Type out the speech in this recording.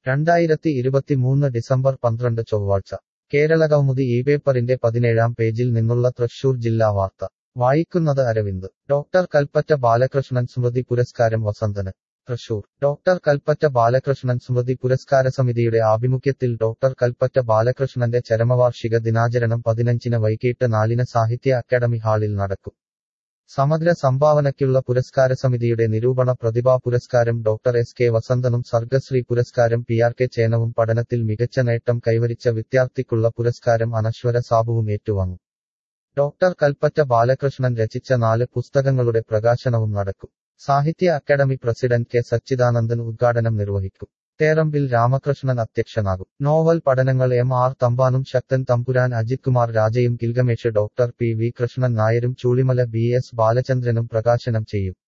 രണ്ടായിരത്തി ഇരുപത്തിമൂന്ന് ഡിസംബർ പന്ത്രണ്ട് ചൊവ്വാഴ്ച കേരളകൗമുദി ഈ പേപ്പറിന്റെ പതിനേഴാം പേജിൽ നിന്നുള്ള തൃശൂർ ജില്ലാ വാർത്ത വായിക്കുന്നത് അരവിന്ദ് ഡോക്ടർ കൽപ്പറ്റ ബാലകൃഷ്ണൻ സ്മൃതി പുരസ്കാരം വസന്തന് തൃശൂർ ഡോക്ടർ കൽപ്പറ്റ ബാലകൃഷ്ണൻ സ്മൃതി പുരസ്കാര സമിതിയുടെ ആഭിമുഖ്യത്തിൽ ഡോക്ടർ കൽപ്പറ്റ ബാലകൃഷ്ണന്റെ ചരമവാർഷിക ദിനാചരണം പതിനഞ്ചിന് വൈകിട്ട് നാലിന് സാഹിത്യ അക്കാദമി ഹാളിൽ നടക്കും സമഗ്ര സംഭാവനയ്ക്കുള്ള പുരസ്കാര സമിതിയുടെ നിരൂപണ പ്രതിഭാ പുരസ്കാരം ഡോക്ടർ എസ് കെ വസന്തനും സർഗശ്രീ പുരസ്കാരം പി ആർ കെ ചേനവും പഠനത്തിൽ മികച്ച നേട്ടം കൈവരിച്ച വിദ്യാർത്ഥിക്കുള്ള പുരസ്കാരം അനശ്വര സാബുവും ഏറ്റുവാങ്ങും ഡോക്ടർ കൽപ്പറ്റ ബാലകൃഷ്ണൻ രചിച്ച നാല് പുസ്തകങ്ങളുടെ പ്രകാശനവും നടക്കും സാഹിത്യ അക്കാദമി പ്രസിഡന്റ് കെ സച്ചിദാനന്ദൻ ഉദ്ഘാടനം നിർവഹിക്കും തേറമ്പിൽ രാമകൃഷ്ണൻ അധ്യക്ഷനാകും നോവൽ പഠനങ്ങൾ എം ആർ തമ്പാനും ശക്തൻ തമ്പുരാൻ അജിത് കുമാർ രാജയും Gilgamesh doctor P V Krishnan നായരും ചൂളിമല ബി എസ് ബാലചന്ദ്രനും പ്രകാശനം ചെയ്യും